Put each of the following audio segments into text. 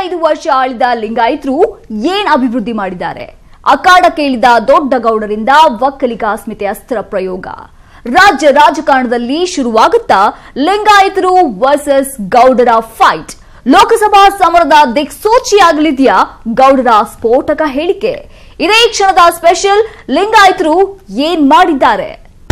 ಇಪ್ಪತ್ತೈದು ವರ್ಷ ಆಳಿದ ಲಿಂಗಾಯತರು ಏನ್ ಅಭಿವೃದ್ಧಿ ಮಾಡಿದ್ದಾರೆ ಅಖಾಡ ಕೇಳಿದ ದೊಡ್ಡ ಗೌಡರಿಂದ ಒಕ್ಕಲಿಗ ಅಸ್ಮಿತೆ ಅಸ್ತ್ರ ಪ್ರಯೋಗ ರಾಜ್ಯ ರಾಜಕಾರಣದಲ್ಲಿ ಶುರುವಾಗುತ್ತಾ ಲಿಂಗಾಯತರು ವರ್ಸಸ್ ಗೌಡರ ಫೈಟ್ ಲೋಕಸಭಾ ಸಮರದ ದಿಕ್ಸೂಚಿಯಾಗಲಿದೆಯಾ ಗೌಡರ ಸ್ಫೋಟಕ ಹೇಳಿಕೆ ಇದೇ ಕ್ಷಣದ ಸ್ಪೆಷಲ್ ಲಿಂಗಾಯತರು ಏನ್ ಮಾಡಿದ್ದಾರೆ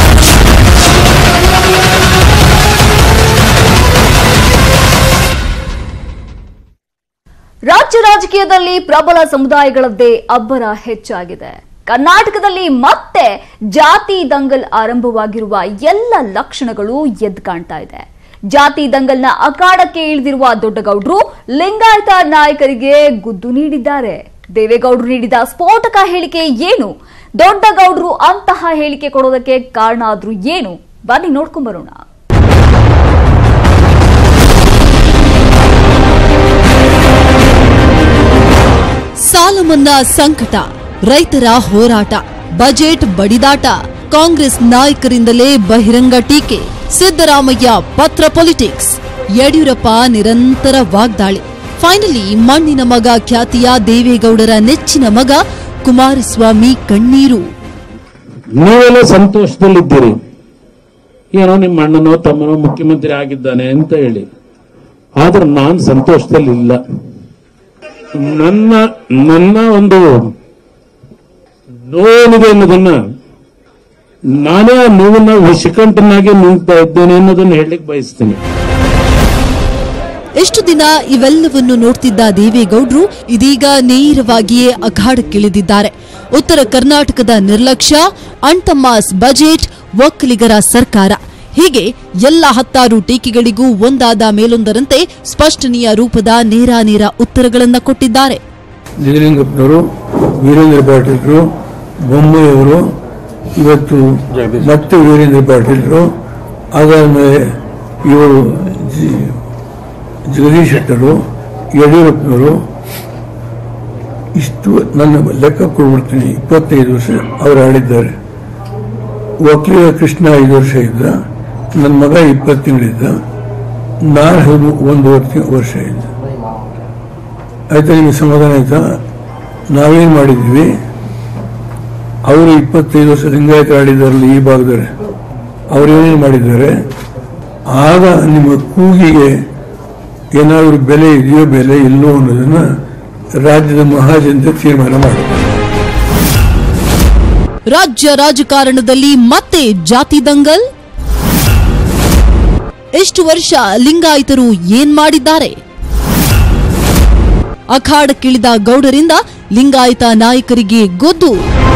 ರಾಜ್ಯ ರಾಜಕೀಯದಲ್ಲಿ ಪ್ರಬಲ ಸಮುದಾಯಗಳದ್ದೇ ಅಬ್ಬರ ಹೆಚ್ಚಾಗಿದೆ ಕರ್ನಾಟಕದಲ್ಲಿ ಮತ್ತೆ ಜಾತಿ ದಂಗಲ್ ಆರಂಭವಾಗಿರುವ ಎಲ್ಲ ಲಕ್ಷಣಗಳು ಎದ್ದು ಕಾಣ್ತಾ ಇದೆ ಜಾತಿ ದಂಗಲ್ನ ಅಖಾಡಕ್ಕೆ ಇಳಿದಿರುವ ದೊಡ್ಡಗೌಡರು ಲಿಂಗಾಯತ ನಾಯಕರಿಗೆ ಗುದ್ದು ನೀಡಿದ್ದಾರೆ ದೇವೇಗೌಡರು ನೀಡಿದ ಸ್ಫೋಟಕ ಹೇಳಿಕೆ ಏನು ದೊಡ್ಡಗೌಡರು ಅಂತಹ ಹೇಳಿಕೆ ಕೊಡೋದಕ್ಕೆ ಕಾರಣ ಆದ್ರೂ ಏನು ಬನ್ನಿ ನೋಡ್ಕೊಂಡ್ ಬರೋಣ ಸಾಲ ಮನ್ನಾ ಸಂಕಟ ರೈತರ ಹೋರಾಟ ಬಜೆಟ್ ಬಡಿದಾಟ ಕಾಂಗ್ರೆಸ್ ನಾಯಕರಿಂದಲೇ ಬಹಿರಂಗ ಟೀಕೆ ಸಿದ್ದರಾಮಯ್ಯ ಪತ್ರ ಪೊಲಿಟಿಕ್ಸ್ ಯಡಿಯೂರಪ್ಪ ನಿರಂತರ ವಾಗ್ದಾಳಿ ಫೈನಲಿ ಮಣ್ಣಿನ ಮಗ ಖ್ಯಾತಿಯ ದೇವೇಗೌಡರ ನೆಚ್ಚಿನ ಮಗ ಕುಮಾರಸ್ವಾಮಿ ಕಣ್ಣೀರು ನೀವೆಲ್ಲ ಸಂತೋಷದಲ್ಲಿದ್ದೀರಿ ಏನೋ ನಿಮ್ಮ ಅಣ್ಣನೋ ತಮ್ಮನೋ ಮುಖ್ಯಮಂತ್ರಿ ಆಗಿದ್ದಾನೆ ಅಂತ ಹೇಳಿ ಆದ್ರೆ ನಾನು ಸಂತೋಷದಲ್ಲಿ ಇಲ್ಲ ನನ್ನ ನನ್ನ ಒಂದು ನೋವಿದೆ ಅನ್ನೋದನ್ನ ನಾನೇ ಆ ನೋವನ್ನ ವಿಷಕಂಠನಾಗಿ ನಿಂತಾ ಇದ್ದೇನೆ ಅನ್ನೋದನ್ನ ಹೇಳಲಿಕ್ಕೆ ಬಯಸ್ತೀನಿ ಎಷ್ಟು ದಿನ ಇವೆಲ್ಲವನ್ನು ನೋಡ್ತಿದ್ದ ದೇವೇಗೌಡರು ಇದೀಗ ನೇರವಾಗಿಯೇ ಅಖಾಡಕ್ಕಿಳಿದಿದ್ದಾರೆ ಉತ್ತರ ಕರ್ನಾಟಕದ ನಿರ್ಲಕ್ಷ್ಯ ಅಣ್ತಮ್ಮಾಸ್ ಬಜೆಟ್ ಒಕ್ಕಲಿಗರ ಸರ್ಕಾರ ಹೀಗೆ ಎಲ್ಲ ಹತ್ತಾರು ಟೀಕೆಗಳಿಗೂ ಒಂದಾದ ಮೇಲೊಂದರಂತೆ ಸ್ಪಷ್ಟನೀಯ ರೂಪದ ನೇರಾನೇರ ಉತ್ತರಗಳನ್ನ ಕೊಟ್ಟಿದ್ದಾರೆ ನಿಜಲಿಂಗಪ್ಪನವರು ವೀರೇಂದ್ರ ಪಾಟೀಲ್ರು ಬೊಮ್ಮೆಯವರು ಇವತ್ತು ಮತ್ತೆ ವೀರೇಂದ್ರ ಪಾಟೀಲ್ರು ಅದಾದ್ಮೇಲೆ ಇವರು ಜಿ- ಜಗದೀಶ್ ಶೆಟ್ಟರು ಯಡಿಯೂರಪ್ಪನವರು ಇಷ್ಟು ನನ್ನ ಲೆಕ್ಕ ಕೊಡ್ಬಿಡ್ತೀನಿ ಇಪ್ಪತ್ತೈದು ವರ್ಷ ಅವರು ಆಳಿದ್ದಾರೆ ಒಕ್ಕಲಿಗ ಕೃಷ್ಣ ಐದು ವರ್ಷ ಇದ್ದ ನನ್ನ ಮಗ ಇಪ್ಪತ್ತು ತಿಂಗಳಿದ್ದ ನಾನು ಒಂದೂವರೆ ವರ್ಷ ಇದ್ದ ಆಯ್ತಾ ನಿಮಗೆ ಸಮಾಧಾನ ಆಯ್ತಾ ನಾವೇನ್ ಮಾಡಿದ್ವಿ ಅವರು ಇಪ್ಪತ್ತೈದು ವರ್ಷ ಲಿಂಗಾಯತ ಆಡಿದಾರಲ್ಲ ಈ ಭಾಗದಲ್ಲಿ ಅವ್ರು ಏನೇನು ಮಾಡಿದ್ದಾರೆ ಆಗ ನಿಮ್ಮ ಕೂಗಿಗೆ ಏನಾದರೂ ಬೆಲೆ ಇದೆಯೋ ಬೆಲೆ ಇಲ್ಲೋ ಅನ್ನೋದನ್ನ ರಾಜ್ಯದ ಮಹಾಜನತೆ ತೀರ್ಮಾನ ಮಾಡಿದ್ದಾರೆ ರಾಜ್ಯ ರಾಜಕಾರಣದಲ್ಲಿ ಮತ್ತೆ ಜಾತಿ ದಂಗಲ್ ಎಷ್ಟು ವರ್ಷ ಲಿಂಗಾಯತರು ಏನ್ ಮಾಡಿದ್ದಾರೆ ಅಖಾಡಕ್ಕಿಳಿದ ಗೌಡರಿಂದ ಲಿಂಗಾಯತ ನಾಯಕರಿಗೆ ಗೊದ್ದು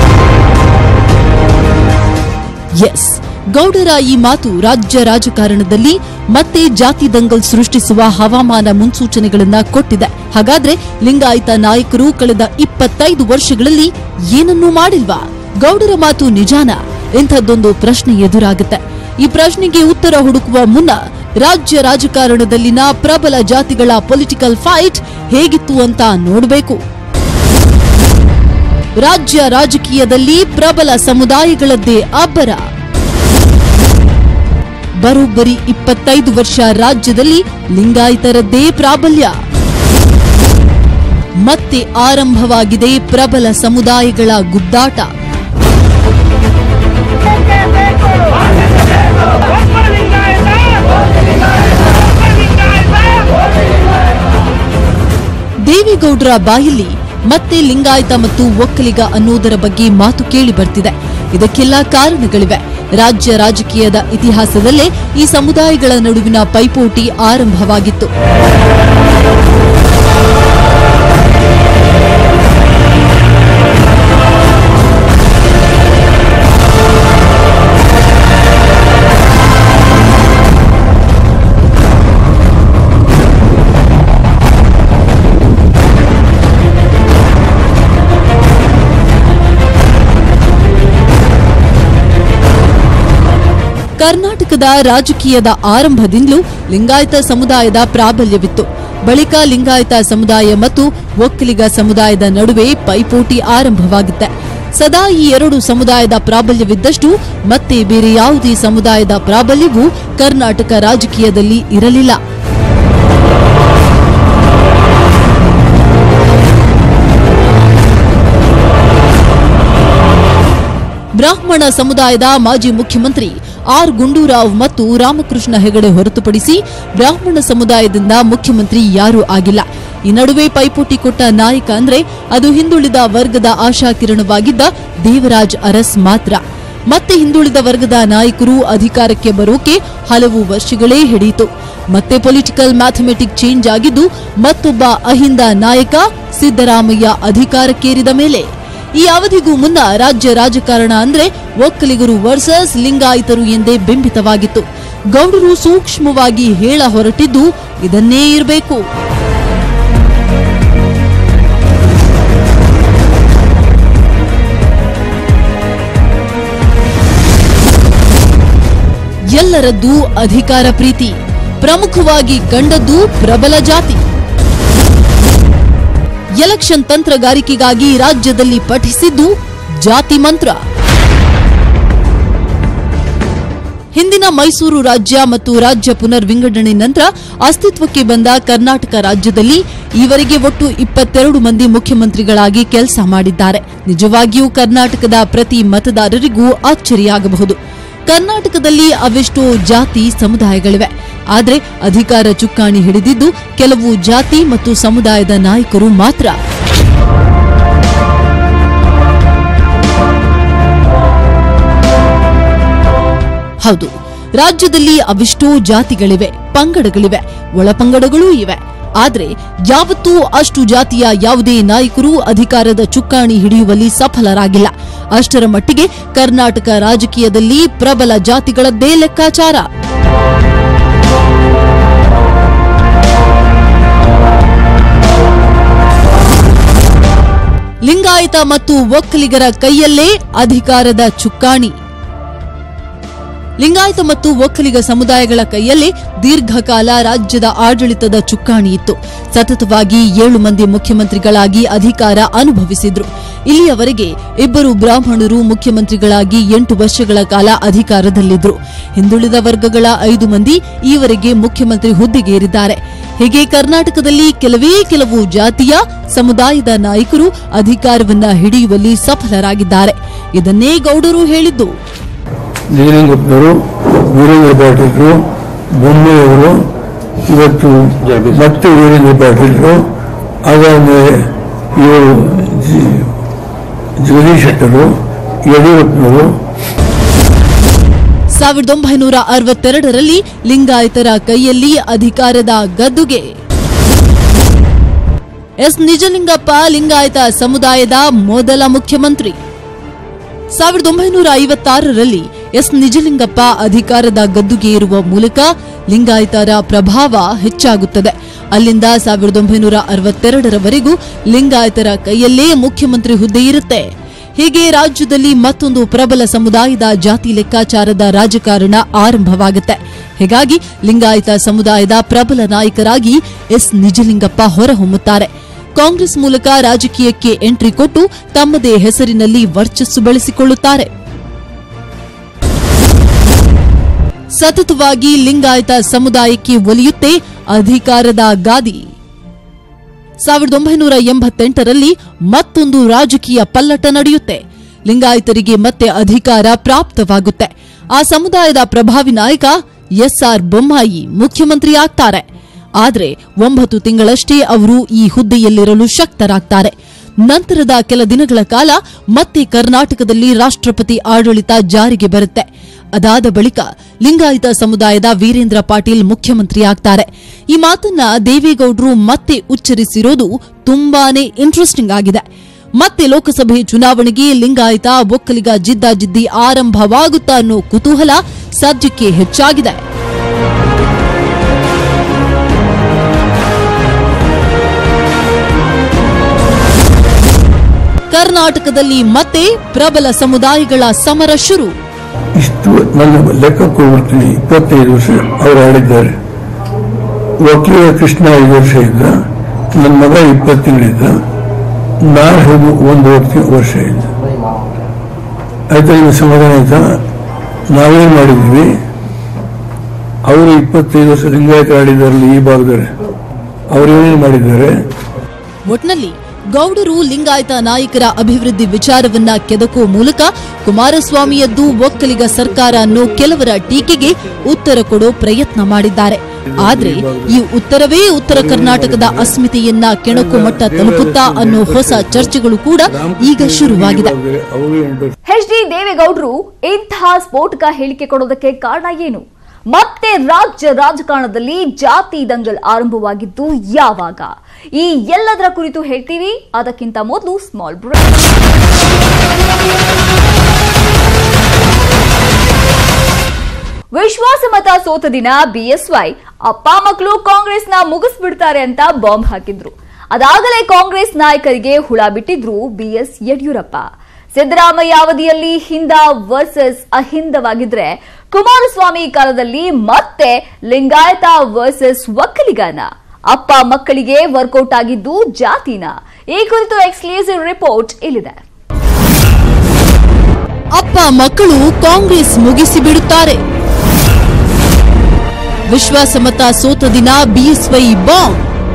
ಎಸ್ ಗೌಡರ ಈ ಮಾತು ರಾಜ್ಯ ರಾಜಕಾರಣದಲ್ಲಿ ಮತ್ತೆ ಜಾತಿ ದಂಗಲ್ ಸೃಷ್ಟಿಸುವ ಹವಾಮಾನ ಮುನ್ಸೂಚನೆಗಳನ್ನ ಕೊಟ್ಟಿದೆ ಹಾಗಾದ್ರೆ ಲಿಂಗಾಯತ ನಾಯಕರು ಕಳೆದ ಇಪ್ಪತ್ತೈದು ವರ್ಷಗಳಲ್ಲಿ ಏನನ್ನೂ ಮಾಡಿಲ್ವಾ ಗೌಡರ ಮಾತು ನಿಜಾನ ಇಂಥದ್ದೊಂದು ಪ್ರಶ್ನೆ ಎದುರಾಗುತ್ತೆ ಈ ಪ್ರಶ್ನೆಗೆ ಉತ್ತರ ಹುಡುಕುವ ಮುನ್ನ ರಾಜ್ಯ ರಾಜಕಾರಣದಲ್ಲಿನ ಪ್ರಬಲ ಜಾತಿಗಳ ಪೊಲಿಟಿಕಲ್ ಫೈಟ್ ಹೇಗಿತ್ತು ಅಂತ ನೋಡಬೇಕು ರಾಜ್ಯ ರಾಜಕೀಯದಲ್ಲಿ ಪ್ರಬಲ ಸಮುದಾಯಗಳದ್ದೇ ಅಬ್ಬರ ಬರೋಬ್ಬರಿ ಇಪ್ಪತ್ತೈದು ವರ್ಷ ರಾಜ್ಯದಲ್ಲಿ ಲಿಂಗಾಯತರದ್ದೇ ಪ್ರಾಬಲ್ಯ ಮತ್ತೆ ಆರಂಭವಾಗಿದೆ ಪ್ರಬಲ ಸಮುದಾಯಗಳ ಗುದ್ದಾಟ ದೇವೇಗೌಡರ ಬಾಯಲ್ಲಿ ಮತ್ತೆ ಲಿಂಗಾಯತ ಮತ್ತು ಒಕ್ಕಲಿಗ ಅನ್ನೋದರ ಬಗ್ಗೆ ಮಾತು ಕೇಳಿ ಬರ್ತಿದೆ ಇದಕ್ಕೆಲ್ಲ ಕಾರಣಗಳಿವೆ ರಾಜ್ಯ ರಾಜಕೀಯದ ಇತಿಹಾಸದಲ್ಲೇ ಈ ಸಮುದಾಯಗಳ ನಡುವಿನ ಪೈಪೋಟಿ ಆರಂಭವಾಗಿತ್ತು ಕರ್ನಾಟಕದ ರಾಜಕೀಯದ ಆರಂಭದಿಂದಲೂ ಲಿಂಗಾಯತ ಸಮುದಾಯದ ಪ್ರಾಬಲ್ಯವಿತ್ತು ಬಳಿಕ ಲಿಂಗಾಯತ ಸಮುದಾಯ ಮತ್ತು ಒಕ್ಕಲಿಗ ಸಮುದಾಯದ ನಡುವೆ ಪೈಪೋಟಿ ಆರಂಭವಾಗುತ್ತೆ ಸದಾ ಈ ಎರಡು ಸಮುದಾಯದ ಪ್ರಾಬಲ್ಯವಿದ್ದಷ್ಟು ಮತ್ತೆ ಬೇರೆ ಯಾವುದೇ ಸಮುದಾಯದ ಪ್ರಾಬಲ್ಯವೂ ಕರ್ನಾಟಕ ರಾಜಕೀಯದಲ್ಲಿ ಇರಲಿಲ್ಲ ಬ್ರಾಹ್ಮಣ ಸಮುದಾಯದ ಮಾಜಿ ಮುಖ್ಯಮಂತ್ರಿ ಆರ್ ಗುಂಡೂರಾವ್ ಮತ್ತು ರಾಮಕೃಷ್ಣ ಹೆಗಡೆ ಹೊರತುಪಡಿಸಿ ಬ್ರಾಹ್ಮಣ ಸಮುದಾಯದಿಂದ ಮುಖ್ಯಮಂತ್ರಿ ಯಾರೂ ಆಗಿಲ್ಲ ಈ ನಡುವೆ ಪೈಪೋಟಿ ಕೊಟ್ಟ ನಾಯಕ ಅಂದ್ರೆ ಅದು ಹಿಂದುಳಿದ ವರ್ಗದ ಆಶಾಕಿರಣವಾಗಿದ್ದ ದೇವರಾಜ್ ಅರಸ್ ಮಾತ್ರ ಮತ್ತೆ ಹಿಂದುಳಿದ ವರ್ಗದ ನಾಯಕರು ಅಧಿಕಾರಕ್ಕೆ ಬರೋಕೆ ಹಲವು ವರ್ಷಗಳೇ ಹಿಡಿಯಿತು ಮತ್ತೆ ಪೊಲಿಟಿಕಲ್ ಮ್ಯಾಥಮೆಟಿಕ್ ಚೇಂಜ್ ಆಗಿದ್ದು ಮತ್ತೊಬ್ಬ ಅಹಿಂದ ನಾಯಕ ಸಿದ್ದರಾಮಯ್ಯ ಅಧಿಕಾರಕ್ಕೇರಿದ ಮೇಲೆ ಈ ಅವಧಿಗೂ ಮುನ್ನ ರಾಜ್ಯ ರಾಜಕಾರಣ ಅಂದ್ರೆ ಒಕ್ಕಲಿಗರು ವರ್ಸಸ್ ಲಿಂಗಾಯತರು ಎಂದೇ ಬಿಂಬಿತವಾಗಿತ್ತು ಗೌಡರು ಸೂಕ್ಷ್ಮವಾಗಿ ಹೇಳ ಹೊರಟಿದ್ದು ಇದನ್ನೇ ಇರಬೇಕು ಎಲ್ಲರದ್ದೂ ಅಧಿಕಾರ ಪ್ರೀತಿ ಪ್ರಮುಖವಾಗಿ ಕಂಡದ್ದು ಪ್ರಬಲ ಜಾತಿ ಎಲೆಕ್ಷನ್ ತಂತ್ರಗಾರಿಕೆಗಾಗಿ ರಾಜ್ಯದಲ್ಲಿ ಪಠಿಸಿದ್ದು ಜಾತಿ ಮಂತ್ರ ಹಿಂದಿನ ಮೈಸೂರು ರಾಜ್ಯ ಮತ್ತು ರಾಜ್ಯ ಪುನರ್ ವಿಂಗಡಣೆ ನಂತರ ಅಸ್ತಿತ್ವಕ್ಕೆ ಬಂದ ಕರ್ನಾಟಕ ರಾಜ್ಯದಲ್ಲಿ ಈವರೆಗೆ ಒಟ್ಟು ಇಪ್ಪತ್ತೆರಡು ಮಂದಿ ಮುಖ್ಯಮಂತ್ರಿಗಳಾಗಿ ಕೆಲಸ ಮಾಡಿದ್ದಾರೆ ನಿಜವಾಗಿಯೂ ಕರ್ನಾಟಕದ ಪ್ರತಿ ಮತದಾರರಿಗೂ ಅಚ್ಚರಿಯಾಗಬಹುದು ಕರ್ನಾಟಕದಲ್ಲಿ ಅವೆಷ್ಟೋ ಜಾತಿ ಸಮುದಾಯಗಳಿವೆ ಆದರೆ ಅಧಿಕಾರ ಚುಕ್ಕಾಣಿ ಹಿಡಿದಿದ್ದು ಕೆಲವು ಜಾತಿ ಮತ್ತು ಸಮುದಾಯದ ನಾಯಕರು ಮಾತ್ರ ಹೌದು ರಾಜ್ಯದಲ್ಲಿ ಅವೆಷ್ಟೋ ಜಾತಿಗಳಿವೆ ಪಂಗಡಗಳಿವೆ ಒಳಪಂಗಡಗಳೂ ಇವೆ ಆದ್ರೆ ಯಾವತ್ತೂ ಅಷ್ಟು ಜಾತಿಯ ಯಾವುದೇ ನಾಯಕರು ಅಧಿಕಾರದ ಚುಕ್ಕಾಣಿ ಹಿಡಿಯುವಲ್ಲಿ ಸಫಲರಾಗಿಲ್ಲ ಅಷ್ಟರ ಮಟ್ಟಿಗೆ ಕರ್ನಾಟಕ ರಾಜಕೀಯದಲ್ಲಿ ಪ್ರಬಲ ಜಾತಿಗಳದ್ದೇ ಲೆಕ್ಕಾಚಾರ ಲಿಂಗಾಯತ ಮತ್ತು ಒಕ್ಕಲಿಗರ ಕೈಯಲ್ಲೇ ಅಧಿಕಾರದ ಚುಕ್ಕಾಣಿ ಲಿಂಗಾಯತ ಮತ್ತು ಒಕ್ಕಲಿಗ ಸಮುದಾಯಗಳ ಕೈಯಲ್ಲಿ ದೀರ್ಘಕಾಲ ರಾಜ್ಯದ ಆಡಳಿತದ ಚುಕ್ಕಾಣಿ ಇತ್ತು ಸತತವಾಗಿ ಏಳು ಮಂದಿ ಮುಖ್ಯಮಂತ್ರಿಗಳಾಗಿ ಅಧಿಕಾರ ಅನುಭವಿಸಿದ್ರು ಇಲ್ಲಿಯವರೆಗೆ ಇಬ್ಬರು ಬ್ರಾಹ್ಮಣರು ಮುಖ್ಯಮಂತ್ರಿಗಳಾಗಿ ಎಂಟು ವರ್ಷಗಳ ಕಾಲ ಅಧಿಕಾರದಲ್ಲಿದ್ರು ಹಿಂದುಳಿದ ವರ್ಗಗಳ ಐದು ಮಂದಿ ಈವರೆಗೆ ಮುಖ್ಯಮಂತ್ರಿ ಹುದ್ದೆಗೇರಿದ್ದಾರೆ ಹೀಗೆ ಕರ್ನಾಟಕದಲ್ಲಿ ಕೆಲವೇ ಕೆಲವು ಜಾತಿಯ ಸಮುದಾಯದ ನಾಯಕರು ಅಧಿಕಾರವನ್ನ ಹಿಡಿಯುವಲ್ಲಿ ಸಫಲರಾಗಿದ್ದಾರೆ ಇದನ್ನೇ ಗೌಡರು ಹೇಳಿದ್ದು ನಿಜಲಿಂಗಪ್ಪನವರು ವೀರೇಂದ್ರ ಪಾಟೀಲ್ರು ಬೊಮ್ಮೆಯವರು ಇವತ್ತು ಮತ್ತೆ ವೀರೇಂದ್ರ ಪಾಟೀಲ್ರು ಅದಾದ್ಮೇಲೆ ಇವರು ಜಿ- ಜಗದೀಶ್ ಶೆಟ್ಟರು ಯಡಿಯೂರಪ್ಪನವರು ಸಾವಿರದ ಒಂಬೈನೂರ ಅರವತ್ತೆರಡರಲ್ಲಿ ಲಿಂಗಾಯತರ ಕೈಯಲ್ಲಿ ಅಧಿಕಾರದ ಗದ್ದುಗೆ ಎಸ್ ನಿಜಲಿಂಗಪ್ಪ ಲಿಂಗಾಯತ ಸಮುದಾಯದ ಮೊದಲ ಮುಖ್ಯಮಂತ್ರಿ ಸಾವಿರದ ಒಂಬೈನೂರ ಐವತ್ತಾರರಲ್ಲಿ ಎಸ್ ನಿಜಲಿಂಗಪ್ಪ ಅಧಿಕಾರದ ಗದ್ದುಗೆ ಏರುವ ಮೂಲಕ ಲಿಂಗಾಯತರ ಪ್ರಭಾವ ಹೆಚ್ಚಾಗುತ್ತದೆ ಅಲ್ಲಿಂದ ಸಾವಿರದ ಒಂಬೈನೂರ ಅರವತ್ತೆರಡರವರೆಗೂ ಲಿಂಗಾಯತರ ಕೈಯಲ್ಲೇ ಮುಖ್ಯಮಂತ್ರಿ ಹುದ್ದೆ ಇರುತ್ತೆ ಹೀಗೆ ರಾಜ್ಯದಲ್ಲಿ ಮತ್ತೊಂದು ಪ್ರಬಲ ಸಮುದಾಯದ ಜಾತಿ ಲೆಕ್ಕಾಚಾರದ ರಾಜಕಾರಣ ಆರಂಭವಾಗುತ್ತೆ ಹೀಗಾಗಿ ಲಿಂಗಾಯತ ಸಮುದಾಯದ ಪ್ರಬಲ ನಾಯಕರಾಗಿ ಎಸ್ ನಿಜಲಿಂಗಪ್ಪ ಹೊರಹೊಮ್ಮುತ್ತಾರೆ ಕಾಂಗ್ರೆಸ್ ಮೂಲಕ ರಾಜಕೀಯಕ್ಕೆ ಎಂಟ್ರಿ ಕೊಟ್ಟು ತಮ್ಮದೇ ಹೆಸರಿನಲ್ಲಿ ವರ್ಚಸ್ಸು ಬೆಳೆಸಿಕೊಳ್ಳುತ್ತಾರೆ ಸತತವಾಗಿ ಲಿಂಗಾಯತ ಸಮುದಾಯಕ್ಕೆ ಒಲಿಯುತ್ತೆ ಅಧಿಕಾರದ ಗಾದಿ ಸಾವಿರದ ಒಂಬೈನೂರ ಎಂಬತ್ತೆಂಟರಲ್ಲಿ ಮತ್ತೊಂದು ರಾಜಕೀಯ ಪಲ್ಲಟ ನಡೆಯುತ್ತೆ ಲಿಂಗಾಯತರಿಗೆ ಮತ್ತೆ ಅಧಿಕಾರ ಪ್ರಾಪ್ತವಾಗುತ್ತೆ ಆ ಸಮುದಾಯದ ಪ್ರಭಾವಿ ನಾಯಕ ಎಸ್ಆರ್ ಬೊಮ್ಮಾಯಿ ಮುಖ್ಯಮಂತ್ರಿ ಆಗ್ತಾರೆ ಆದ್ರೆ ಒಂಬತ್ತು ತಿಂಗಳಷ್ಟೇ ಅವರು ಈ ಹುದ್ದೆಯಲ್ಲಿರಲು ಶಕ್ತರಾಗ್ತಾರೆ ನಂತರದ ಕೆಲ ದಿನಗಳ ಕಾಲ ಮತ್ತೆ ಕರ್ನಾಟಕದಲ್ಲಿ ರಾಷ್ಟ್ರಪತಿ ಆಡಳಿತ ಜಾರಿಗೆ ಬರುತ್ತೆ ಅದಾದ ಬಳಿಕ ಲಿಂಗಾಯತ ಸಮುದಾಯದ ವೀರೇಂದ್ರ ಪಾಟೀಲ್ ಮುಖ್ಯಮಂತ್ರಿ ಆಗ್ತಾರೆ ಈ ಮಾತನ್ನ ದೇವೇಗೌಡರು ಮತ್ತೆ ಉಚ್ಚರಿಸಿರೋದು ತುಂಬಾನೇ ಇಂಟ್ರೆಸ್ಟಿಂಗ್ ಆಗಿದೆ ಮತ್ತೆ ಲೋಕಸಭೆ ಚುನಾವಣೆಗೆ ಲಿಂಗಾಯತ ಒಕ್ಕಲಿಗ ಜಿದ್ದಾಜಿದ್ದಿ ಆರಂಭವಾಗುತ್ತಾ ಅನ್ನೋ ಕುತೂಹಲ ಸದ್ಯಕ್ಕೆ ಹೆಚ್ಚಾಗಿದೆ ಕರ್ನಾಟಕದಲ್ಲಿ ಮತ್ತೆ ಪ್ರಬಲ ಸಮುದಾಯಗಳ ಸಮರ ಶುರು ಇಷ್ಟು ನನ್ನ ಲೆಕ್ಕ ಕೊಡ್ಬಿಡ್ತೀನಿ ಇಪ್ಪತ್ತೈದು ವರ್ಷ ಅವರು ಆಳಿದ್ದಾರೆ ವಕೀಲ ಕೃಷ್ಣ ಐದು ವರ್ಷ ಇದ್ದ ನನ್ನ ಮಗ ಇಪ್ಪತ್ತು ತಿಂಗಳಿದ್ದ ನಾನು ಹೋಗಿ ಒಂದು ವರ್ಷ- ವರ್ಷ ಇದ್ದ ಆಯ್ತಾ ಈಗ ಸಮಾಧಾನ ಆಯ್ತಾ ನಾವೇನ್ ಮಾಡಿದ್ವಿ ಅವರು ಇಪ್ಪತ್ತೈದು ವರ್ಷ ಲಿಂಗಾಯತ ಆಡಿದಾರಲ್ಲ ಈ ಭಾಗದಲ್ಲಿ ಅವ್ರು ಏನೇನು ಮಾಡಿದ್ದಾರೆ ಒಟ್ನಲ್ಲಿ ಗೌಡರು ಲಿಂಗಾಯತ ನಾಯಕರ ಅಭಿವೃದ್ಧಿ ವಿಚಾರವನ್ನ ಕೆದಕುವ ಮೂಲಕ ಕುಮಾರಸ್ವಾಮಿಯದ್ದು ಒಕ್ಕಲಿಗ ಸರ್ಕಾರ ಅನ್ನೋ ಕೆಲವರ ಟೀಕೆಗೆ ಉತ್ತರ ಕೊಡೋ ಪ್ರಯತ್ನ ಮಾಡಿದ್ದಾರೆ ಆದ್ರೆ ಈ ಉತ್ತರವೇ ಉತ್ತರ ಕರ್ನಾಟಕದ ಅಸ್ಮಿತೆಯನ್ನ ಕೆಣಕು ಮಟ್ಟ ತಲುಪುತ್ತಾ ಅನ್ನೋ ಹೊಸ ಚರ್ಚೆಗಳು ಕೂಡ ಈಗ ಶುರುವಾಗಿದೆ ಅವರು ಎಂಟು ಎಚ್ ಡಿ ದೇವೇಗೌಡರು ಇಂತಹ ಸ್ಫೋಟಕ ಹೇಳಿಕೆ ಕೊಡೋದಕ್ಕೆ ಕಾರಣ ಏನು ಮತ್ತೆ ರಾಜ್ಯ ರಾಜಕಾರಣದಲ್ಲಿ ಜಾತಿ ದಂಗಲ್ ಆರಂಭವಾಗಿದ್ದು ಯಾವಾಗ ಈ ಎಲ್ಲದರ ಕುರಿತು ಹೇಳ್ತೀವಿ ಅದಕ್ಕಿಂತ ಮೊದಲು ಸ್ಮಾಲ್ ಬ್ರೇಕ್ ವಿಶ್ವಾಸಮತ ಸೋತ ದಿನ ಬಿಎಸ್ವೈ ಅಪ್ಪ ಮಕ್ಕಳು ಕಾಂಗ್ರೆಸ್ನ ಮುಗಿಸ್ಬಿಡ್ತಾರೆ ಅಂತ ಬಾಂಬ್ ಹಾಕಿದ್ರು ಅದಾಗಲೇ ಕಾಂಗ್ರೆಸ್ ನಾಯಕರಿಗೆ ಹುಳ ಬಿಟ್ಟಿದ್ರು ಬಿಎಸ್ ಯಡಿಯೂರಪ್ಪ ಸಿದ್ದರಾಮಯ್ಯ ಅವಧಿಯಲ್ಲಿ ಹಿಂದ ವರ್ಸಸ್ ಅಹಿಂದವಾಗಿದ್ರೆ ಕುಮಾರಸ್ವಾಮಿ ಕಾಲದಲ್ಲಿ ಮತ್ತೆ ಲಿಂಗಾಯತ ವರ್ಸಸ್ ಒಕ್ಕಲಿಗನ ಅಪ್ಪ ಮಕ್ಕಳಿಗೆ ವರ್ಕೌಟ್ ಆಗಿದ್ದು ಜಾತಿನ ಈ ಕುರಿತು ಎಕ್ಸ್ಕ್ಲೂಸಿವ್ ರಿಪೋರ್ಟ್ ಇಲ್ಲಿದೆ ಅಪ್ಪ ಮಕ್ಕಳು ಕಾಂಗ್ರೆಸ್ ಮುಗಿಸಿ ಬಿಡುತ್ತಾರೆ ವಿಶ್ವಾಸಮತ ಸೋತ ದಿನ ಬಿಎಸ್ವೈ ಬಾಂಬ್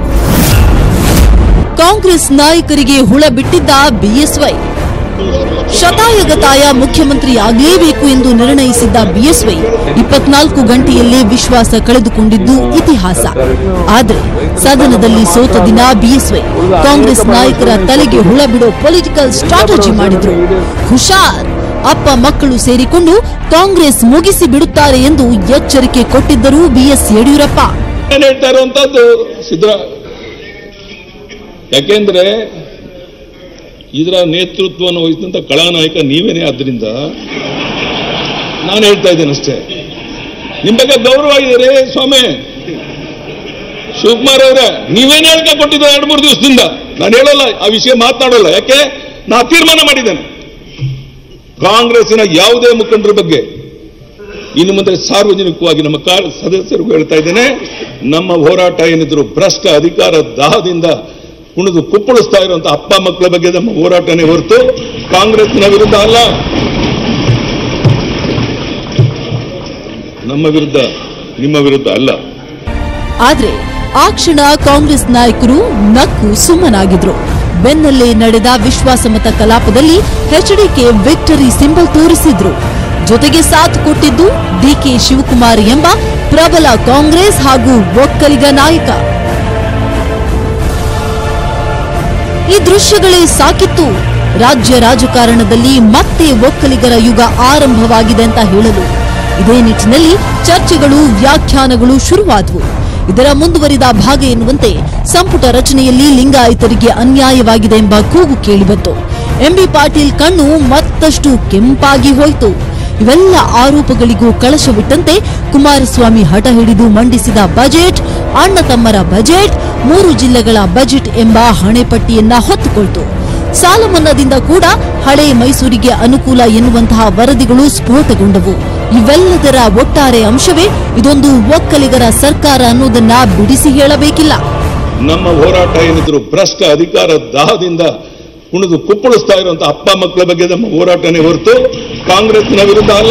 ಕಾಂಗ್ರೆಸ್ ನಾಯಕರಿಗೆ ಹುಳ ಬಿಟ್ಟಿದ್ದ ಬಿಎಸ್ವೈ ಶತಾಯಗತಾಯ ಮುಖ್ಯಮಂತ್ರಿ ಆಗಲೇಬೇಕು ಎಂದು ನಿರ್ಣಯಿಸಿದ್ದ ಬಿಎಸ್ವೈ ಇಪ್ಪತ್ನಾಲ್ಕು ಗಂಟೆಯಲ್ಲೇ ವಿಶ್ವಾಸ ಕಳೆದುಕೊಂಡಿದ್ದು ಇತಿಹಾಸ ಆದರೆ ಸದನದಲ್ಲಿ ಸೋತ ದಿನ ಬಿಎಸ್ವೈ ಕಾಂಗ್ರೆಸ್ ನಾಯಕರ ತಲೆಗೆ ಹುಳ ಬಿಡೋ ಪೊಲಿಟಿಕಲ್ ಸ್ಟ್ರಾಟಜಿ ಮಾಡಿದ್ರು ಹುಷಾರ್ ಅಪ್ಪ ಮಕ್ಕಳು ಸೇರಿಕೊಂಡು ಕಾಂಗ್ರೆಸ್ ಮುಗಿಸಿ ಬಿಡುತ್ತಾರೆ ಎಂದು ಎಚ್ಚರಿಕೆ ಕೊಟ್ಟಿದ್ದರು ಬಿಎಸ್ ಯಡಿಯೂರಪ್ಪ ಏನ್ ಹೇಳ್ತಾ ಇರುವಂತದ್ದು ಸಿದ್ದರ ಯಾಕೆಂದ್ರೆ ಇದರ ನೇತೃತ್ವವನ್ನು ವಹಿಸಿದಂತ ಕಳಾನಾಯಕ ನೀವೇನೇ ಆದ್ರಿಂದ ನಾನು ಹೇಳ್ತಾ ಇದ್ದೇನೆ ಅಷ್ಟೇ ನಿಮ್ ಬಗ್ಗೆ ಗೌರವ ಇದೆ ಸ್ವಾಮಿ ಶಿವಕುಮಾರ್ ಅವರೇ ನೀವೇನು ಹೇಳಿಕೆ ಕೊಟ್ಟಿದ್ದ ಎರಡು ಮೂರು ದಿವಸದಿಂದ ನಾನು ಹೇಳಲ್ಲ ಆ ವಿಷಯ ಮಾತನಾಡಲ್ಲ ಯಾಕೆ ನಾ ತೀರ್ಮಾನ ಮಾಡಿದ್ದೇನೆ ಕಾಂಗ್ರೆಸ್ಸಿನ ಯಾವುದೇ ಮುಖಂಡರ ಬಗ್ಗೆ ಇನ್ನು ಮುಂದೆ ಸಾರ್ವಜನಿಕವಾಗಿ ನಮ್ಮ ಕಾರ್ ಸದಸ್ಯರಿಗೂ ಹೇಳ್ತಾ ಇದ್ದೇನೆ ನಮ್ಮ ಹೋರಾಟ ಏನಿದ್ರು ಭ್ರಷ್ಟ ಅಧಿಕಾರ ದಾಹದಿಂದ ಕುಣಿದು ಕುಪ್ಪಳಿಸ್ತಾ ಇರುವಂತಹ ಅಪ್ಪ ಮಕ್ಕಳ ಬಗ್ಗೆ ನಮ್ಮ ಹೋರಾಟನೇ ಹೊರತು ಕಾಂಗ್ರೆಸ್ನ ವಿರುದ್ಧ ಅಲ್ಲ ನಮ್ಮ ವಿರುದ್ಧ ನಿಮ್ಮ ವಿರುದ್ಧ ಅಲ್ಲ ಆದ್ರೆ ಆ ಕ್ಷಣ ಕಾಂಗ್ರೆಸ್ ನಾಯಕರು ನಕ್ಕು ಸುಮ್ಮನಾಗಿದ್ರು ಬೆನ್ನಲ್ಲೇ ನಡೆದ ವಿಶ್ವಾಸಮತ ಕಲಾಪದಲ್ಲಿ ಎಚ್ಡಿಕೆ ವಿಕ್ಟರಿ ಸಿಂಬಲ್ ತೋರಿಸಿದ್ರು ಜೊತೆಗೆ ಸಾಥ್ ಕೊಟ್ಟಿದ್ದು ಡಿಕೆ ಶಿವಕುಮಾರ್ ಎಂಬ ಪ್ರಬಲ ಕಾಂಗ್ರೆಸ್ ಹಾಗೂ ಒಕ್ಕಲಿಗ ನಾಯಕ ಈ ದೃಶ್ಯಗಳೇ ಸಾಕಿತ್ತು ರಾಜ್ಯ ರಾಜಕಾರಣದಲ್ಲಿ ಮತ್ತೆ ಒಕ್ಕಲಿಗರ ಯುಗ ಆರಂಭವಾಗಿದೆ ಅಂತ ಹೇಳಲು ಇದೇ ನಿಟ್ಟಿನಲ್ಲಿ ಚರ್ಚೆಗಳು ವ್ಯಾಖ್ಯಾನಗಳು ಶುರುವಾದವು ಇದರ ಮುಂದುವರಿದ ಭಾಗ ಎನ್ನುವಂತೆ ಸಂಪುಟ ರಚನೆಯಲ್ಲಿ ಲಿಂಗಾಯತರಿಗೆ ಅನ್ಯಾಯವಾಗಿದೆ ಎಂಬ ಕೂಗು ಕೇಳಿಬಂತು ಎಂಬಿ ಪಾಟೀಲ್ ಕಣ್ಣು ಮತ್ತಷ್ಟು ಕೆಂಪಾಗಿ ಹೋಯಿತು ಇವೆಲ್ಲ ಆರೋಪಗಳಿಗೂ ಕಳಶವಿಟ್ಟಂತೆ ಕುಮಾರಸ್ವಾಮಿ ಹಠ ಹಿಡಿದು ಮಂಡಿಸಿದ ಬಜೆಟ್ ಅಣ್ಣ ತಮ್ಮರ ಬಜೆಟ್ ಮೂರು ಜಿಲ್ಲೆಗಳ ಬಜೆಟ್ ಎಂಬ ಹಣೆಪಟ್ಟಿಯನ್ನ ಹೊತ್ತುಕೊಳ್ತು ಸಾಲ ಮನ್ನಾದಿಂದ ಕೂಡ ಹಳೆ ಮೈಸೂರಿಗೆ ಅನುಕೂಲ ಎನ್ನುವಂತಹ ವರದಿಗಳು ಸ್ಫೋಟಗೊಂಡವು ಇವೆಲ್ಲದರ ಒಟ್ಟಾರೆ ಅಂಶವೇ ಇದೊಂದು ಒಕ್ಕಲಿಗರ ಸರ್ಕಾರ ಅನ್ನೋದನ್ನ ಬಿಡಿಸಿ ಹೇಳಬೇಕಿಲ್ಲ ನಮ್ಮ ಹೋರಾಟ ಏನಿದ್ರು ಭ್ರಷ್ಟ ಅಧಿಕಾರ ದಾಹದಿಂದ ಕುಣಿದು ಕುಪ್ಪಳಿಸ್ತಾ ಇರುವಂತಹ ಅಪ್ಪ ಮಕ್ಕಳ ಬಗ್ಗೆ ನಮ್ಮ ಹೋರಾಟನೇ ಹೊರತು ಕಾಂಗ್ರೆಸ್ನ ವಿರುದ್ಧ ಅಲ್ಲ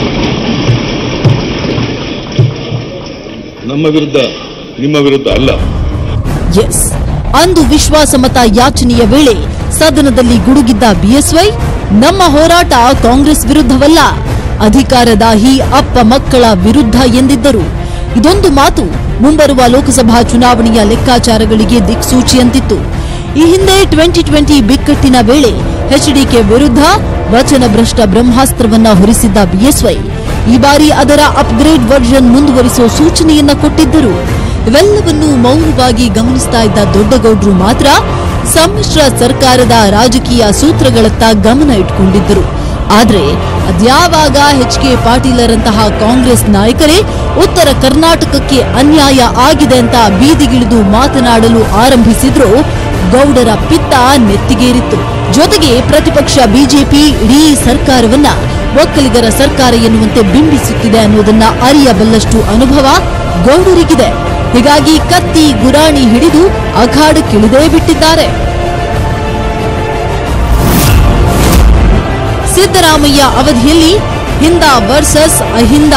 ನಮ್ಮ ವಿರುದ್ಧ ನಿಮ್ಮ ವಿರುದ್ಧ ಅಲ್ಲ ಎಸ್ ಅಂದು ವಿಶ್ವಾಸಮತ ಯಾಚನೆಯ ವೇಳೆ ಸದನದಲ್ಲಿ ಗುಡುಗಿದ್ದ ಬಿಎಸ್ವೈ ನಮ್ಮ ಹೋರಾಟ ಕಾಂಗ್ರೆಸ್ ವಿರುದ್ಧವಲ್ಲ ಅಧಿಕಾರದಾಹಿ ಅಪ್ಪ ಮಕ್ಕಳ ವಿರುದ್ಧ ಎಂದಿದ್ದರು ಇದೊಂದು ಮಾತು ಮುಂಬರುವ ಲೋಕಸಭಾ ಚುನಾವಣೆಯ ಲೆಕ್ಕಾಚಾರಗಳಿಗೆ ದಿಕ್ಸೂಚಿಯಂತಿತ್ತು ಈ ಹಿಂದೆ ಟ್ವೆಂಟಿ ಟ್ವೆಂಟಿ ಬಿಕ್ಕಟ್ಟಿನ ವೇಳೆ ಎಚ್ಡಿಕೆ ವಿರುದ್ಧ ವಚನಭ್ರಷ್ಟ ಬ್ರಹ್ಮಾಸ್ತ್ರವನ್ನ ಹೊರಿಸಿದ್ದ ಬಿಎಸ್ವೈ ಈ ಬಾರಿ ಅದರ ಅಪ್ಗ್ರೇಡ್ ವರ್ಷನ್ ಮುಂದುವರಿಸುವ ಸೂಚನೆಯನ್ನ ಕೊಟ್ಟಿದ್ದರು ಇವೆಲ್ಲವನ್ನೂ ಮೌನವಾಗಿ ಗಮನಿಸ್ತಾ ಇದ್ದ ದೊಡ್ಡಗೌಡ್ರು ಮಾತ್ರ ಸಮ್ಮಿಶ್ರ ಸರ್ಕಾರದ ರಾಜಕೀಯ ಸೂತ್ರಗಳತ್ತ ಗಮನ ಇಟ್ಕೊಂಡಿದ್ದರು ಆದ್ರೆ ಅದ್ಯಾವಾಗ ಎಚ್ ಕೆ ಪಾಟೀಲರಂತಹ ಕಾಂಗ್ರೆಸ್ ನಾಯಕರೇ ಉತ್ತರ ಕರ್ನಾಟಕಕ್ಕೆ ಅನ್ಯಾಯ ಆಗಿದೆ ಅಂತ ಬೀದಿಗಿಳಿದು ಮಾತನಾಡಲು ಆರಂಭಿಸಿದ್ರು ಗೌಡರ ಪಿತ್ತ ನೆತ್ತಿಗೇರಿತ್ತು ಜೊತೆಗೆ ಪ್ರತಿಪಕ್ಷ ಬಿಜೆಪಿ ಇಡೀ ಸರ್ಕಾರವನ್ನ ಒಕ್ಕಲಿಗರ ಸರ್ಕಾರ ಎನ್ನುವಂತೆ ಬಿಂಬಿಸುತ್ತಿದೆ ಅನ್ನೋದನ್ನ ಅರಿಯಬಲ್ಲಷ್ಟು ಅನುಭವ ಗೌಡರಿಗಿದೆ ಹೀಗಾಗಿ ಕತ್ತಿ ಗುರಾಣಿ ಹಿಡಿದು ಅಖಾಡಕ್ಕಿಳಿದೇ ಬಿಟ್ಟಿದ್ದಾರೆ ಸಿದ್ದರಾಮಯ್ಯ ಅವಧಿಯಲ್ಲಿ ಹಿಂದ ವರ್ಸಸ್ ಅಹಿಂದ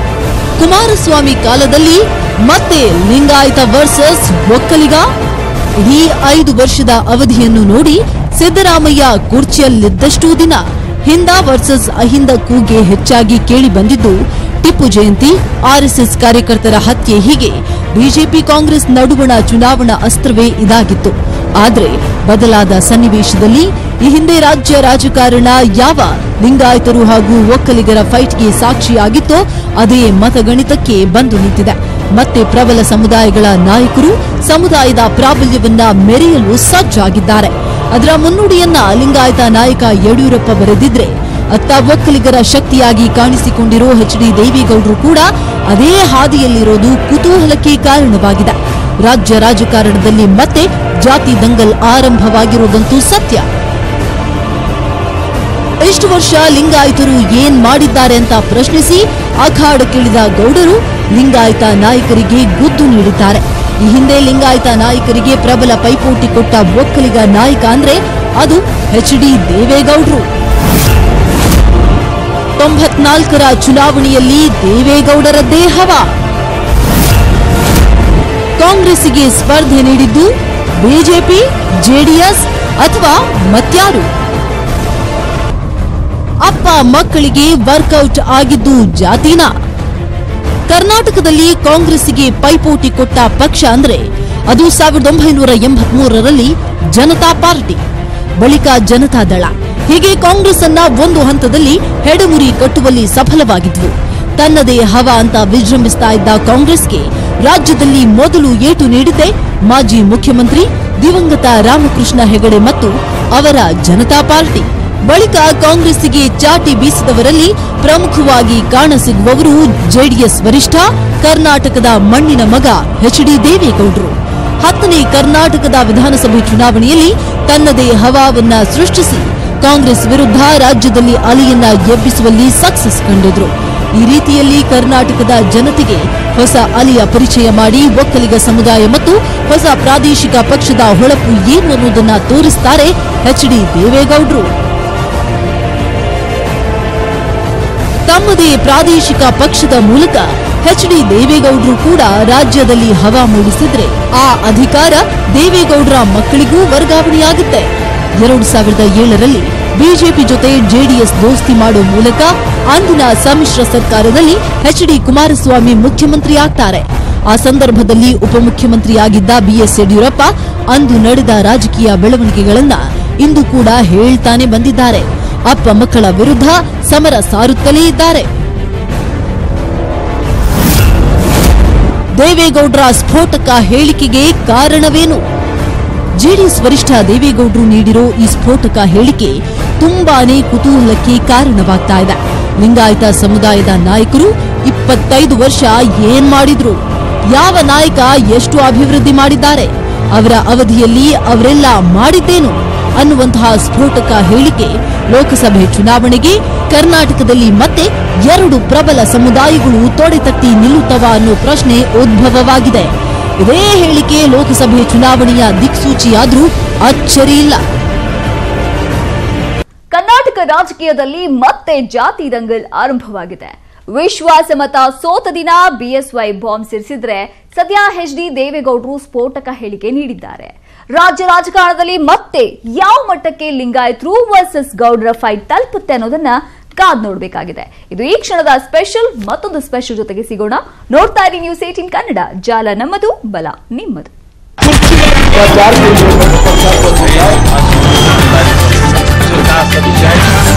ಕುಮಾರಸ್ವಾಮಿ ಕಾಲದಲ್ಲಿ ಮತ್ತೆ ಲಿಂಗಾಯತ ವರ್ಸಸ್ ಒಕ್ಕಲಿಗ ಇಡೀ ಐದು ವರ್ಷದ ಅವಧಿಯನ್ನು ನೋಡಿ ಸಿದ್ದರಾಮಯ್ಯ ಕುರ್ಚಿಯಲ್ಲಿದ್ದಷ್ಟೂ ದಿನ ಹಿಂದ ವರ್ಸಸ್ ಅಹಿಂದ ಕೂಗೆ ಹೆಚ್ಚಾಗಿ ಕೇಳಿ ಬಂದಿದ್ದು ಟಿಪ್ಪು ಜಯಂತಿ ಆರ್ಎಸ್ಎಸ್ ಕಾರ್ಯಕರ್ತರ ಹತ್ಯೆ ಹೀಗೆ ಬಿಜೆಪಿ ಕಾಂಗ್ರೆಸ್ ನಡುವಣ ಚುನಾವಣಾ ಅಸ್ತ್ರವೇ ಇದಾಗಿತ್ತು ಆದರೆ ಬದಲಾದ ಸನ್ನಿವೇಶದಲ್ಲಿ ಈ ಹಿಂದೆ ರಾಜ್ಯ ರಾಜಕಾರಣ ಯಾವ ಲಿಂಗಾಯತರು ಹಾಗೂ ಒಕ್ಕಲಿಗರ ಫೈಟ್ಗೆ ಸಾಕ್ಷಿಯಾಗಿತ್ತೋ ಅದೇ ಮತಗಣಿತಕ್ಕೆ ಬಂದು ನಿಂತಿದೆ ಮತ್ತೆ ಪ್ರಬಲ ಸಮುದಾಯಗಳ ನಾಯಕರು ಸಮುದಾಯದ ಪ್ರಾಬಲ್ಯವನ್ನ ಮೆರೆಯಲು ಸಜ್ಜಾಗಿದ್ದಾರೆ ಅದರ ಮುನ್ನುಡಿಯನ್ನ ಲಿಂಗಾಯತ ನಾಯಕ ಯಡಿಯೂರಪ್ಪ ಬರೆದಿದ್ರೆ ಅತ್ತ ಒಕ್ಕಲಿಗರ ಶಕ್ತಿಯಾಗಿ ಕಾಣಿಸಿಕೊಂಡಿರೋ ಎಚ್ ಡಿ ದೇವೇಗೌಡರು ಕೂಡ ಅದೇ ಹಾದಿಯಲ್ಲಿರೋದು ಕುತೂಹಲಕ್ಕೆ ಕಾರಣವಾಗಿದೆ ರಾಜ್ಯ ರಾಜಕಾರಣದಲ್ಲಿ ಮತ್ತೆ ಜಾತಿ ದಂಗಲ್ ಆರಂಭವಾಗಿರುವುದಂತೂ ಸತ್ಯ ಇಷ್ಟು ವರ್ಷ ಲಿಂಗಾಯತರು ಏನ್ ಮಾಡಿದ್ದಾರೆ ಅಂತ ಪ್ರಶ್ನಿಸಿ ಅಖಾಡಕ್ಕಿಳಿದ ಗೌಡರು ಲಿಂಗಾಯತ ನಾಯಕರಿಗೆ ಗುದ್ದು ನೀಡಿದ್ದಾರೆ ಈ ಹಿಂದೆ ಲಿಂಗಾಯತ ನಾಯಕರಿಗೆ ಪ್ರಬಲ ಪೈಪೋಟಿ ಕೊಟ್ಟ ಒಕ್ಕಲಿಗ ನಾಯಕ ಅಂದ್ರೆ ಅದು ಎಚ್ ಡಿ ದೇವೇಗೌಡರು ತೊಂಬತ್ನಾಲ್ಕರ ಚುನಾವಣೆಯಲ್ಲಿ ದೇವೇಗೌಡರದ್ದೇ ಹವಾ ಕಾಂಗ್ರೆಸ್ಸಿಗೆ ಸ್ಪರ್ಧೆ ನೀಡಿದ್ದು ಬಿಜೆಪಿ ಜೆಡಿಎಸ್ ಅಥವಾ ಮತ್ಯಾರು ಅಪ್ಪ ಮಕ್ಕಳಿಗೆ ವರ್ಕೌಟ್ ಆಗಿದ್ದು ಜಾತಿನ ಕರ್ನಾಟಕದಲ್ಲಿ ಕಾಂಗ್ರೆಸ್ಸಿಗೆ ಪೈಪೋಟಿ ಕೊಟ್ಟ ಪಕ್ಷ ಅಂದ್ರೆ ಅದು ಸಾವಿರದ ಒಂಬೈನೂರ ಎಂಬತ್ಮೂರರಲ್ಲಿ ಜನತಾ ಪಾರ್ಟಿ ಬಳಿಕ ಜನತಾದಳ ಹೀಗೆ ಕಾಂಗ್ರೆಸ್ ಅನ್ನ ಒಂದು ಹಂತದಲ್ಲಿ ಹೆಡಮುರಿ ಕಟ್ಟುವಲ್ಲಿ ಸಫಲವಾಗಿದ್ವು ತನ್ನದೇ ಹವಾ ಅಂತ ವಿಜೃಂಭಿಸ್ತಾ ಇದ್ದ ಕಾಂಗ್ರೆಸ್ಗೆ ರಾಜ್ಯದಲ್ಲಿ ಮೊದಲು ಏಟು ನೀಡಿದ್ದೆ ಮಾಜಿ ಮುಖ್ಯಮಂತ್ರಿ ದಿವಂಗತ ರಾಮಕೃಷ್ಣ ಹೆಗಡೆ ಮತ್ತು ಅವರ ಜನತಾ ಪಾರ್ಟಿ ಬಳಿಕ ಕಾಂಗ್ರೆಸ್ಸಿಗೆ ಚಾಟಿ ಬೀಸಿದವರಲ್ಲಿ ಪ್ರಮುಖವಾಗಿ ಕಾಣಸಿಗುವವರು ಜೆಡಿಎಸ್ ವರಿಷ್ಠ ಕರ್ನಾಟಕದ ಮಣ್ಣಿನ ಮಗ ಎಚ್ ಡಿ ದೇವೇಗೌಡರು ಹತ್ತನೇ ಕರ್ನಾಟಕದ ವಿಧಾನಸಭೆ ಚುನಾವಣೆಯಲ್ಲಿ ತನ್ನದೇ ಹವಾವನ್ನ ಸೃಷ್ಟಿಸಿ ಕಾಂಗ್ರೆಸ್ ವಿರುದ್ಧ ರಾಜ್ಯದಲ್ಲಿ ಅಲೆಯನ್ನ ಎಬ್ಬಿಸುವಲ್ಲಿ ಸಕ್ಸಸ್ ಕಂಡಿದ್ರು ಈ ರೀತಿಯಲ್ಲಿ ಕರ್ನಾಟಕದ ಜನತೆಗೆ ಹೊಸ ಅಲೆಯ ಪರಿಚಯ ಮಾಡಿ ಒಕ್ಕಲಿಗ ಸಮುದಾಯ ಮತ್ತು ಹೊಸ ಪ್ರಾದೇಶಿಕ ಪಕ್ಷದ ಹೊಳಪು ಏನು ಅನ್ನೋದನ್ನ ತೋರಿಸ್ತಾರೆ ಎಚ್ ಡಿ ದೇವೇಗೌಡರು ತಮ್ಮದೇ ಪ್ರಾದೇಶಿಕ ಪಕ್ಷದ ಮೂಲಕ ಎಚ್ ಡಿ ದೇವೇಗೌಡರು ಕೂಡ ರಾಜ್ಯದಲ್ಲಿ ಹವಾ ಮೂಡಿಸಿದ್ರೆ ಆ ಅಧಿಕಾರ ದೇವೇಗೌಡರ ಮಕ್ಕಳಿಗೂ ವರ್ಗಾವಣೆಯಾಗುತ್ತೆ ಎರಡು ಸಾವಿರದ ಏಳರಲ್ಲಿ ಬಿಜೆಪಿ ಜೊತೆ ಜೆಡಿಎಸ್ ದೋಸ್ತಿ ಮಾಡೋ ಮೂಲಕ ಅಂದಿನ ಸಮ್ಮಿಶ್ರ ಸರ್ಕಾರದಲ್ಲಿ ಎಚ್ ಡಿ ಕುಮಾರಸ್ವಾಮಿ ಮುಖ್ಯಮಂತ್ರಿ ಆಗ್ತಾರೆ ಆ ಸಂದರ್ಭದಲ್ಲಿ ಉಪಮುಖ್ಯಮಂತ್ರಿಯಾಗಿದ್ದ ಬಿಎಸ್ ಯಡಿಯೂರಪ್ಪ ಅಂದು ನಡೆದ ರಾಜಕೀಯ ಬೆಳವಣಿಗೆಗಳನ್ನ ಇಂದು ಕೂಡ ಹೇಳ್ತಾನೆ ಬಂದಿದ್ದಾರೆ ಅಪ್ಪ ಮಕ್ಕಳ ವಿರುದ್ಧ ಸಮರ ಸಾರುತ್ತಲೇ ಇದ್ದಾರೆ ದೇವೇಗೌಡರ ಸ್ಫೋಟಕ ಹೇಳಿಕೆಗೆ ಕಾರಣವೇನು ಜೆಡಿಎಸ್ ವರಿಷ್ಠ ದೇವೇಗೌಡರು ನೀಡಿರೋ ಈ ಸ್ಫೋಟಕ ಹೇಳಿಕೆ ತುಂಬಾನೇ ಕುತೂಹಲಕ್ಕೆ ಕಾರಣವಾಗ್ತಾ ಇದೆ ಲಿಂಗಾಯತ ಸಮುದಾಯದ ನಾಯಕರು ಇಪ್ಪತ್ತೈದು ವರ್ಷ ಏನ್ ಮಾಡಿದ್ರು ಯಾವ ನಾಯಕ ಎಷ್ಟು ಅಭಿವೃದ್ಧಿ ಮಾಡಿದ್ದಾರೆ ಅವರ ಅವಧಿಯಲ್ಲಿ ಅವರೆಲ್ಲ ಮಾಡಿದ್ದೇನು ಅನ್ನುವಂತಹ ಸ್ಫೋಟಕ ಹೇಳಿಕೆ ಲೋಕಸಭೆ ಚುನಾವಣೆಗೆ ಕರ್ನಾಟಕದಲ್ಲಿ ಮತ್ತೆ ಎರಡು ಪ್ರಬಲ ಸಮುದಾಯಗಳು ತೊಡೆತಟ್ಟಿ ನಿಲ್ಲುತ್ತವ ಅನ್ನೋ ಪ್ರಶ್ನೆ ಉದ್ಭವವಾಗಿದೆ ಇದೇ ಹೇಳಿಕೆ ಲೋಕಸಭೆ ಚುನಾವಣೆಯ ದಿಕ್ಸೂಚಿಯಾದ್ರೂ ಅಚ್ಚರಿಯಿಲ್ಲ ಕರ್ನಾಟಕ ರಾಜಕೀಯದಲ್ಲಿ ಮತ್ತೆ ಜಾತಿ ದಂಗಲ್ ಆರಂಭವಾಗಿದೆ ವಿಶ್ವಾಸಮತ ಸೋತ ದಿನ ಬಿಎಸ್ವೈ ಬಾಂಬ್ ಸಿಡಿಸಿದ್ರೆ ಸದ್ಯ ಎಚ್ ಡಿ ದೇವೇಗೌಡರು ಸ್ಫೋಟಕ ಹೇಳಿಕೆ ನೀಡಿದ್ದಾರೆ ರಾಜ್ಯ ರಾಜಕಾರಣದಲ್ಲಿ ಮತ್ತೆ ಯಾವ ಮಟ್ಟಕ್ಕೆ ಲಿಂಗಾಯತರು ವರ್ಸಸ್ ಗೌಡರ ಫೈಟ್ ತಲುಪುತ್ತೆ ಅನ್ನೋದನ್ನ ಕಾದ್ ನೋಡಬೇಕಾಗಿದೆ ಇದು ಈ ಕ್ಷಣದ ಸ್ಪೆಷಲ್ ಮತ್ತೊಂದು ಸ್ಪೆಷಲ್ ಜೊತೆಗೆ ಸಿಗೋಣ ನೋಡ್ತಾ ಇರಿ ನ್ಯೂಸ್ ಏಟೀನ್ ಕನ್ನಡ ಜಾಲ ನಮ್ಮದು ಬಲ ನಿಮ್ಮದು सरकार के लिए सरकार को दिया